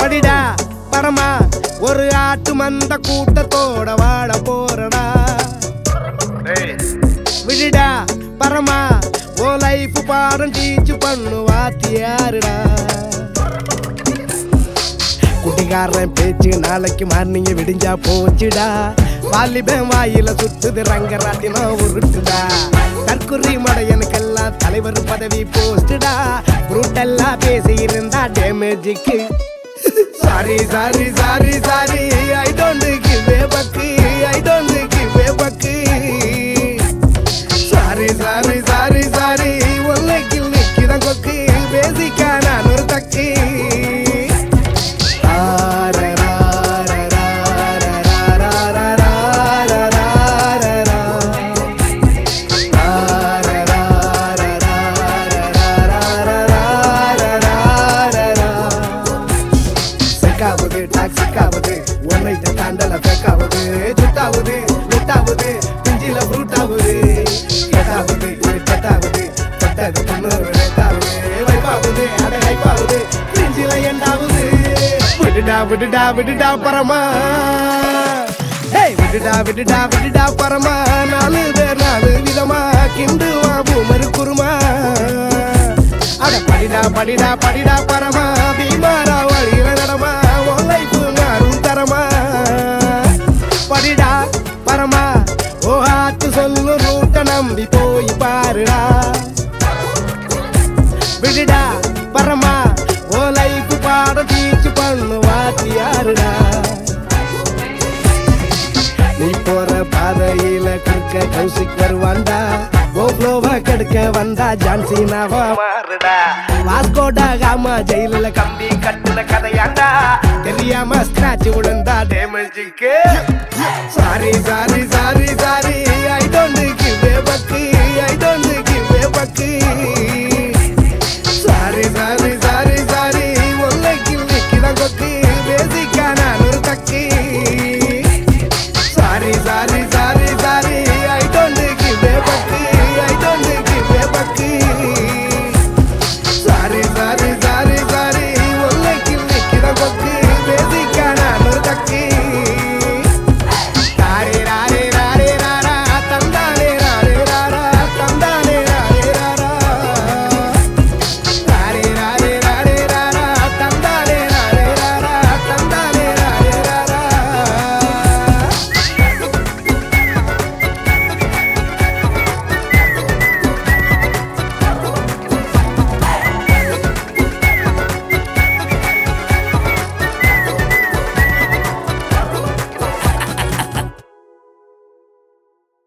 படிடா பரமா ஒரு ஆட்டு மந்த கூட்டத்தோட வாழ போறடா விடுடா பரமா ஓ லைஃப் பாடம் டீச் பண்ணு வாத்தியாருடா குடிகாரன் பேச்சு நாளைக்கு மார்னிங்க விடிஞ்சா போச்சுடா வாலிபன் வாயில சுத்துது ரங்கராட்டினம் உருட்டுடா தற்குறி மடையனுக்கெல்லாம் தலைவர் பதவி போஸ்டுடா புரூட்டெல்லாம் பேசி இருந்தா டேமேஜுக்கு sorry sorry sorry sorry I don't give a fuck I don't give a fuck sorry sorry sorry sorry ஒல்லைக்கில் நிக்கிதான் கொக்கு பேசிக்கா நான் ஒரு தக்கு செக்காவது டாக்ஸிக்காவது ஒன்னை தாண்டல ஃபேக்காவது சுட்டாவது லுட்டாவது பிஞ்சில ஃப்ரூட்டாவது கேட்டாவது கெட்டாவது கெட்டது பொண்ணு ரெட்டாவது வைப்பாவது அட வைப்பாவது பிஞ்சில எண்டாவது விடுடா விடுடா விடுடா பரமா ஏய் விடுடா விடுடா விடுடா பரமா நாலு பேர் நாலு விதமா கிண்டுவா பூமரு குருமா அட படிடா படிடா படிடா பரமா பீமாரா வழியில நடமா ஒல்லைப்பு மாறும் தரமா படிடா பரமா ஓ ஆத்து சொல்லு ரூட்ட நம்பி போய் பாருடா விடுடா பரமா ஓ லைஃப் பாட டீச் பண்ணு வாத்தியாருடா நீ போற பாதையில குறுக்க கௌசிக் வருவாண்டா கோப்ளோவ கெடுக்க வந்தா ஜான்சி நாவா மாறுடா வாஸ்கோடா காமா ஜெயில கம்பி கட்டுன கதையாண்டா தெரியாம ஸ்கிராச் விழுந்தா டேமேஜுக்கு சாரி சாரி சாரி சாரி